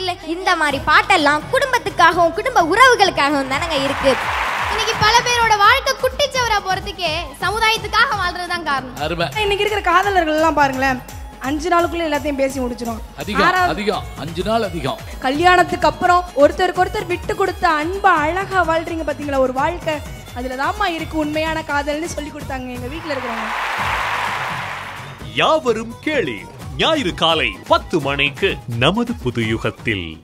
சொல்லு இந்த மாதிரி பாட்டெல்லாம் குடும்பத்துக்காகவும் குடும்ப உறவுகளுக்காகவும் தானங்க இருக்கு இன்னைக்கு பல பேரோட வாழ்க்கை குட்டிச்சவரா போறதுக்கே சமுதாயத்துக்காக வாழ்றதுதான் காரணம் அருமை இன்னைக்கு இருக்கிற காதலர்கள் எல்லாம் பாருங்களேன் அஞ்சு நாளுக்குள்ள எல்லாத்தையும் பேசி முடிச்சிடும் அதிகம் அதிகம் அஞ்சு நாள் அதிகம் கல்யாணத்துக்கு அப்புறம் ஒருத்தருக்கு ஒருத்தர் விட்டு கொடுத்த அன்பா அழகா வாழ்றீங்க பாத்தீங்களா ஒரு வாழ்க்கை அதுல தாம்மா இருக்கு உண்மையான காதல்னு சொல்லி கொடுத்தாங்க எங்க வீட்டுல இருக்கிறவங்க யாவரும் கேளி ஞாயிறு காலை பத்து மணிக்கு நமது புது யுகத்தில்